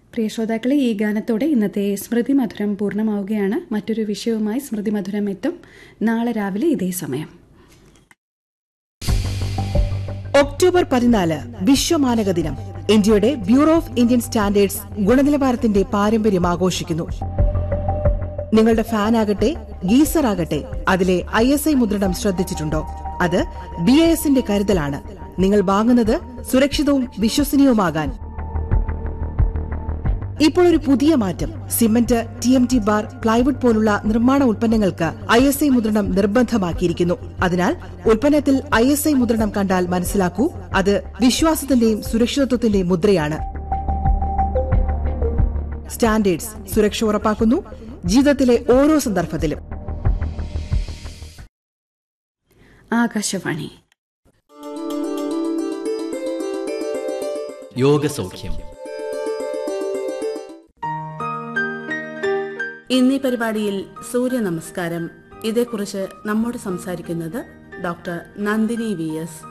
പ്രിയ ശ്രോതാക്കളെ ഈ ഗാനത്തോടെ ഇന്നത്തെ സ്മൃതി മധുരം പൂർണ്ണമാവുകയാണ് മറ്റൊരു വിഷയവുമായി സ്മൃതി മധുരം എത്തും നാളെ രാവിലെ ഇതേ സമയം ഒക്ടോബർ പതിനാല് വിശ്വമാനക ദിനം ഇന്ത്യയുടെ ബ്യൂറോ ഓഫ് ഇന്ത്യൻ സ്റ്റാൻഡേർഡ്സ് ഗുണനിലവാരത്തിന്റെ പാരമ്പര്യം ആഘോഷിക്കുന്നു നിങ്ങളുടെ ഫാൻ ആകട്ടെ ഗീസർ ആകട്ടെ അതിലെ ഐ എസ് ഐ മുദ്രണം ശ്രദ്ധിച്ചിട്ടുണ്ടോ അത് ബി ഐ എസിന്റെ കരുതലാണ് നിങ്ങൾ വാങ്ങുന്നത് സുരക്ഷിതവും വിശ്വസനീയവുമാകാൻ ഇപ്പോൾ ഒരു പുതിയ മാറ്റം cement T M T bar plywood പോലുള്ള നിർമ്മാണ ഉൽപ്പന്നങ്ങൾക്ക് ഐ എസ് ഐ മുദ്രണം നിർബന്ധമാക്കിയിരിക്കുന്നു അതിനാൽ ഉൽപ്പന്നത്തിൽ ഐ എസ് ഐ മുദ്രണം കണ്ടാൽ മനസ്സിലാക്കൂ അത് വിശ്വാസത്തിന്റെയും സുരക്ഷിതത്വത്തിന്റെയും മുദ്രയാണ് സ്റ്റാൻഡേർഡ്സ് സുരക്ഷ ഉറപ്പാക്കുന്നു ജീവിതത്തിലെ ഓരോ സന്ദർഭത്തിലും ആകാശവാണി യോഗസൗഖ്യം ഇന്നീ പരിപാടിയിൽ സൂര്യ നമസ്കാരം ഇതേക്കുറിച്ച് നമ്മോട് സംസാരിക്കുന്നത് ഡോക്ടർ നന്ദിനി വി എസ്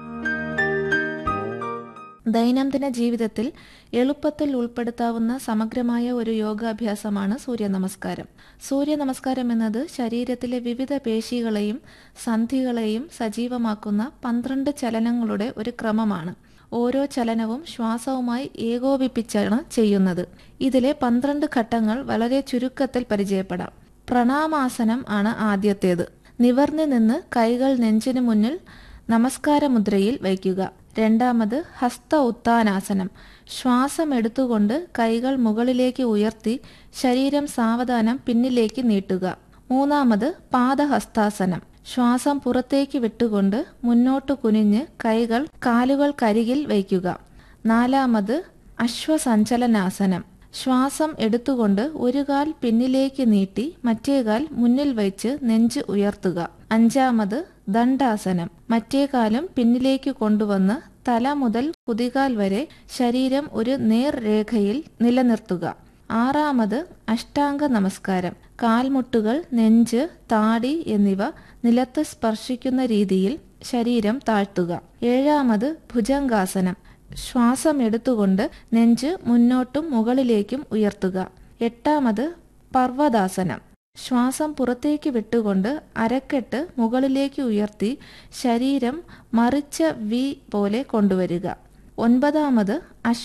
ദൈനംദിന ജീവിതത്തിൽ എളുപ്പത്തിൽ ഉൾപ്പെടുത്താവുന്ന സമഗ്രമായ ഒരു യോഗാഭ്യാസമാണ് സൂര്യനമസ്കാരം സൂര്യനമസ്കാരം എന്നത് ശരീരത്തിലെ വിവിധ പേശികളെയും സന്ധികളെയും സജീവമാക്കുന്ന പന്ത്രണ്ട് ചലനങ്ങളുടെ ഒരു ക്രമമാണ് ഓരോ ചലനവും ശ്വാസവുമായി ഏകോപിപ്പിച്ചാണ് ചെയ്യുന്നത് ഇതിലെ പന്ത്രണ്ട് ഘട്ടങ്ങൾ വളരെ ചുരുക്കത്തിൽ പരിചയപ്പെടാം പ്രണാമാസനം ആണ് ആദ്യത്തേത് നിവർന്നു നിന്ന് കൈകൾ നെഞ്ചിനു മുന്നിൽ നമസ്കാര മുദ്രയിൽ വയ്ക്കുക രണ്ടാമത് ഹസ്ത ഉത്താനാസനം ശ്വാസം എടുത്തുകൊണ്ട് കൈകൾ മുകളിലേക്ക് ഉയർത്തി ശരീരം സാവധാനം പിന്നിലേക്ക് നീട്ടുക മൂന്നാമത് പാദഹസ്താസനം ശ്വാസം പുറത്തേക്ക് വിട്ടുകൊണ്ട് മുന്നോട്ട് കുനിഞ്ഞ് കൈകൾ കാലുകൾക്കരികിൽ വയ്ക്കുക നാലാമത് അശ്വസഞ്ചലനാസനം ശ്വാസം എടുത്തുകൊണ്ട് ഒരു കാൽ പിന്നിലേക്ക് നീട്ടി മറ്റേ കാൽ മുന്നിൽ വെച്ച് നെഞ്ച് ഉയർത്തുക അഞ്ചാമത് ദണ്ഡാസനം മറ്റേ കാലും പിന്നിലേക്ക് കൊണ്ടുവന്ന് തല മുതൽ കുതികാൽ വരെ ശരീരം ഒരു നേർരേഖയിൽ നിലനിർത്തുക ആറാമത് അഷ്ടാംഗ നമസ്കാരം കാൽമുട്ടുകൾ നെഞ്ച് താടി എന്നിവ നിലത്ത് സ്പർശിക്കുന്ന രീതിയിൽ ശരീരം താഴ്ത്തുക ഏഴാമത് ഭുജംഗാസനം ശ്വാസം എടുത്തുകൊണ്ട് നെഞ്ച് മുന്നോട്ടും മുകളിലേക്കും ഉയർത്തുക എട്ടാമത് പർവ്വതാസനം ശ്വാസം പുറത്തേക്ക് വിട്ടുകൊണ്ട് അരക്കെട്ട് മുകളിലേക്ക് ഉയർത്തി ശരീരം മറിച്ച വി പോലെ കൊണ്ടുവരിക ഒൻപതാമത്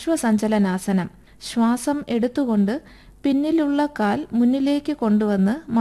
അശ്വസഞ്ചലനാസനം ശ്വാസം എടുത്തുകൊണ്ട് പിന്നിലുള്ള കാൽ മുന്നിലേക്ക് കൊണ്ടുവന്ന്